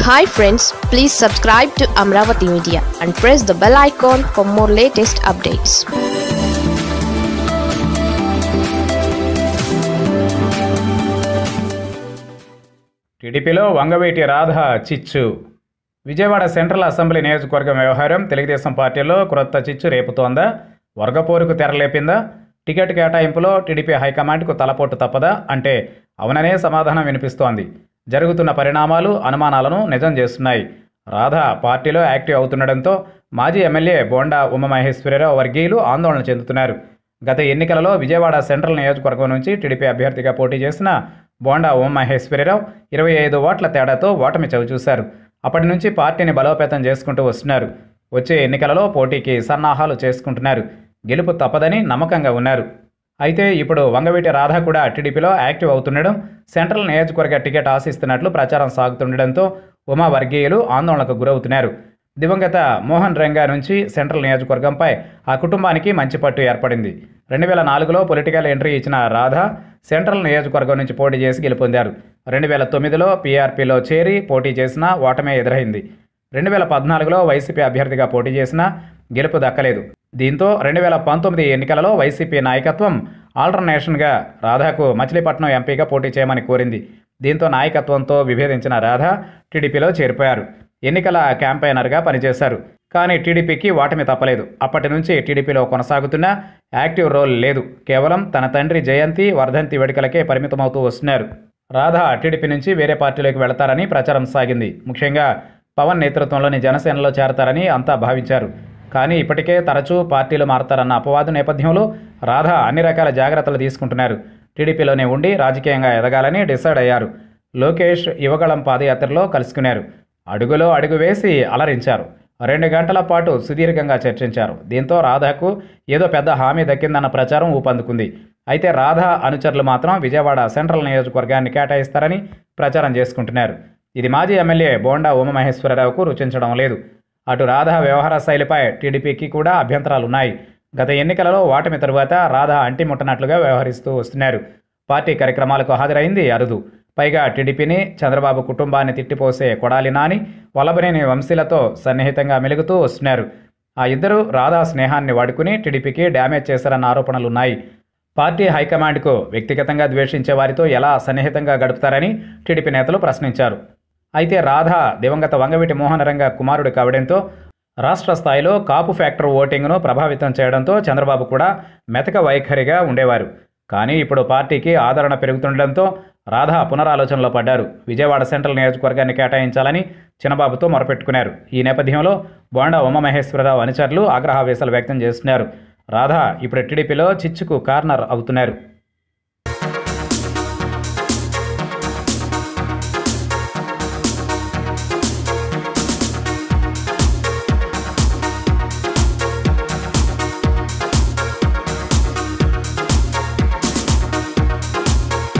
hi friends please subscribe to Amaravati media and press the bell icon for more latest updates టీడీపీలో వంగవీటి రాధ చిచ్చు Vijayawada central assembly నియోజకవర్గం వ్యవహారం తెలుగుదేశం పార్టీలో క్రొత్త చిచ్చు రేపుతోందా వర్గపోరుకు తెరలేపిందా టికెట్ కేటాయింపులో టీడీపీ హైకమాండ్కు తలపోటు తప్పదా అంటే అవుననే సమాధానం వినిపిస్తోంది జరుగుతున్న పరిణామాలు అనుమానాలను నిజం చేస్తున్నాయి రాధ పార్టీలో యాక్టివ్ అవుతుండడంతో మాజీ ఎమ్మెల్యే బోండా ఉమామహేశ్వరరావు వర్గీయులు ఆందోళన చెందుతున్నారు గత ఎన్నికలలో విజయవాడ సెంట్రల్ నియోజకవర్గం నుంచి టీడీపీ అభ్యర్థిగా పోటీ చేసిన బోండా ఉమామహేశ్వరరావు ఇరవై ఐదు ఓట్ల తేడాతో ఓటమి చవిచూశారు అప్పటి నుంచి పార్టీని బలోపేతం చేసుకుంటూ వస్తున్నారు వచ్చే ఎన్నికలలో పోటీకి సన్నాహాలు చేసుకుంటున్నారు గెలుపు తప్పదని నమ్మకంగా ఉన్నారు అయితే ఇప్పుడు వంగవీటి రాధ కూడా టీడీపీలో యాక్టివ్ అవుతుండడం సెంట్రల్ నియోజకవర్గ టికెట్ ఆశిస్తున్నట్లు ప్రచారం సాగుతుండడంతో ఉమా వర్గీయులు ఆందోళనకు గురవుతున్నారు దివంగత మోహన్ రంగా నుంచి సెంట్రల్ నియోజకవర్గంపై ఆ కుటుంబానికి మంచి పట్టు ఏర్పడింది రెండు వేల నాలుగులో పొలిటికల్ ఎంట్రీ ఇచ్చిన రాధ సెంట్రల్ నియోజకవర్గం నుంచి పోటీ చేసి గెలుపొందారు రెండు వేల తొమ్మిదిలో పీఆర్పీలో చేరి పోటీ చేసినా ఓటమే ఎదురైంది రెండు వేల పద్నాలుగులో వైసీపీ అభ్యర్థిగా పోటీ చేసినా గెలుపు దక్కలేదు దీంతో రెండు వేల పంతొమ్మిది ఎన్నికలలో వైసీపీ నాయకత్వం ఆల్టర్నేషన్గా రాధాకు మచిలీపట్నం ఎంపీగా పోటీ చేయమని కోరింది దీంతో నాయకత్వంతో విభేదించిన రాధ టీడీపీలో చేరిపోయారు ఎన్నికల క్యాంపెయినర్గా పనిచేశారు కానీ టీడీపీకి ఓటమి తప్పలేదు అప్పటి నుంచి టీడీపీలో కొనసాగుతున్న యాక్టివ్ రోల్ లేదు కేవలం తన తండ్రి జయంతి వర్ధంతి వేడుకలకే పరిమితమవుతూ వస్తున్నారు రాధ టీడీపీ నుంచి వేరే పార్టీలోకి వెళతారని ప్రచారం సాగింది ముఖ్యంగా పవన్ నేతృత్వంలోని జనసేనలో చేరతారని అంతా భావించారు కానీ ఇప్పటికే తరచూ పార్టీలు మారతారన్న అపవాదు నేపథ్యంలో రాధ అన్ని రకాల జాగ్రత్తలు తీసుకుంటున్నారు టీడీపీలోనే ఉండి రాజకీయంగా ఎదగాలని డిసైడ్ అయ్యారు లోకేష్ యువగళం పాదయాత్రలో కలుసుకున్నారు అడుగులో అడుగు వేసి అలరించారు రెండు గంటల పాటు సుదీర్ఘంగా చర్చించారు దీంతో రాధాకు ఏదో పెద్ద హామీ దక్కిందన్న ప్రచారం ఊపందుకుంది అయితే రాధా అనుచరులు మాత్రం విజయవాడ సెంట్రల్ నియోజకవర్గాన్ని కేటాయిస్తారని ప్రచారం చేసుకుంటున్నారు ఇది మాజీ ఎమ్మెల్యే బోండా ఉమామహేశ్వరరావుకు రుచించడం లేదు అటు రాధా వ్యవహార శైలిపై టీడీపీకి కూడా అభ్యంతరాలున్నాయి గత ఎన్నికలలో ఓటమి తరువాత రాధా అంటిముట్టనట్లుగా వ్యవహరిస్తూ వస్తున్నారు పార్టీ కార్యక్రమాలకు హాజరైంది అరుదు పైగా టీడీపీని చంద్రబాబు కుటుంబాన్ని తిట్టిపోసే కొడాలి నాని వల్లభనేని వంశీలతో సన్నిహితంగా మెలుగుతూ వస్తున్నారు ఆ ఇద్దరు రాధా స్నేహాన్ని వాడుకుని టీడీపీకి డ్యామేజ్ చేశారన్న ఆరోపణలున్నాయి పార్టీ హైకమాండ్కు వ్యక్తిగతంగా ద్వేషించే వారితో ఎలా సన్నిహితంగా గడుపుతారని టీడీపీ నేతలు ప్రశ్నించారు అయితే రాధా దివంగత వంగవీటి మోహన రంగ కుమారుడు కావడంతో రాష్ట్ర స్థాయిలో కాపు ఫ్యాక్టర్ ఓటింగ్ను ప్రభావితం చేయడంతో చంద్రబాబు కూడా మెతక వైఖరిగా ఉండేవారు కానీ ఇప్పుడు పార్టీకి ఆదరణ పెరుగుతుండడంతో రాధా పునరాలోచనలో పడ్డారు విజయవాడ సెంట్రల్ నియోజకవర్గాన్ని కేటాయించాలని చిన్నబాబుతో మొరపెట్టుకున్నారు ఈ నేపథ్యంలో బోండా ఉమామహేశ్వరరావు అనుచరులు ఆగ్రహావేశాలు వ్యక్తం చేస్తున్నారు రాధా ఇప్పుడు టీడీపీలో చిచ్చుకు కార్నర్ అవుతున్నారు